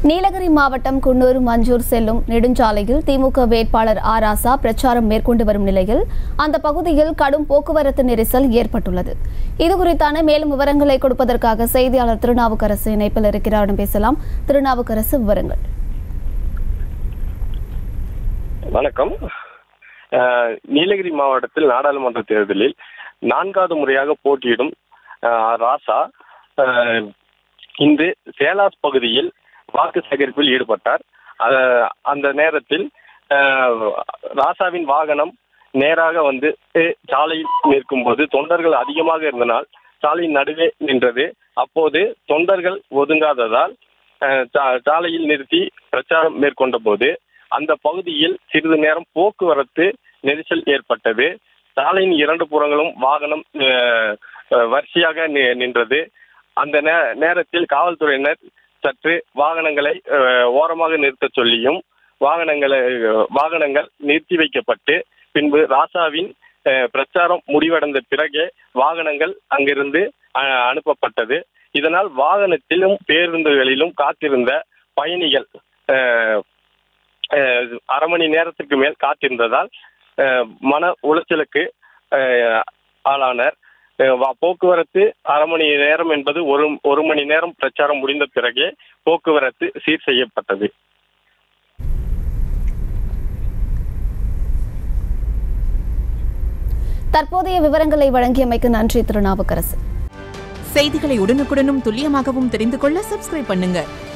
நீலகிரி மாவட்டம் குன்னூர் மஞ்சூர் செல்லும் நெடுஞ்சாலையில் திமுக வேட்பாளர் ஆராசா பிரச்சாரம் மேற்கொண்டு வரும் நிலையில் அந்த பகுதியில் கடும் போக்குவரத்து நெரிசல் ஏற்பட்டுள்ளது இதுகுறித்தான மேலும் விவரங்களை கொடுப்பதற்காக செய்தியாளர் திருநாவுக்கரசு இணைப்பில் இருக்கிறாரிடம் பேசலாம் திருநாவுக்கரசு விவரங்கள் வணக்கம் அஹ், நீலகிரி மாவட்டத்தில் நாடாளுமன்ற தேர்தலில் நான்காவது முறையாக போட்டியிடும் அஹ், ராசா அஹ், இன்று சேலாஸ் பகுதியில் வாக்கு சேகரிப்பில் ஈடுபட்டார் அஹ், அந்த நேரத்தில் அஹ், ராசாவின் வாகனம் நேராக வந்து அஹ், சாலையில் நிற்கும்போது தொண்டர்கள் அதிகமாக இருந்தனால் சாலையின் நடுவே நின்றது அப்போது தொண்டர்கள் ஒதுங்காததால் அஹ், சா- சாலையில் நிறுத்தி பிரச்சாரம் மேற்கொண்ட போது அந்த பகுதியில் சிறிது நேரம் போக்குவரத்து நெரிசல் ஏற்பட்டது சாலையின் இரண்டு புறங்களும் வாகனம் அஹ், அஹ், வரிசையாக நி- நின்றது அந்த நே- நேரத்தில் காவல்துறையினர் சற்று வாகனங்களை அஹ், ஓரமாக நிறுத்தச் சொல்லியும் வாகனங்களை அஹ், வாகனங்கள் நிறுத்தி வைக்கப்பட்டு பின்பு ராசாவின் அஹ், பிரச்சாரம் முடிவடைந்த பிறகே வாகனங்கள் அங்கிருந்து அஹ், அனுப்பப்பட்டது இதனால் வாகனத்திலும் பேருந்துகளிலும் காத்திருந்த பயணிகள் அஹ், அஹ், அரை மணி நேரத்துக்கு மேல் காத்திருந்ததால் அஹ், மன உளைச்சலுக்கு அஹ், ஆளானர் அஹ், வா- போக்குவரத்து அரை மணி நேரம் என்பது ஒரு ஒரு மணி நேரம் பிரச்சாரம் முடிந்த பிறகே போக்குவரத்து சீர் செய்யப்பட்டது தற்போதைய விவரங்களை வழங்கியமைக்கு நன்றி திருநாவுக்கரசு செய்திகளை உடனுக்குடனும் துல்லியமாகவும் தெரிந்து கொள்ள சப்ஸ்கிரைப் பண்ணுங்க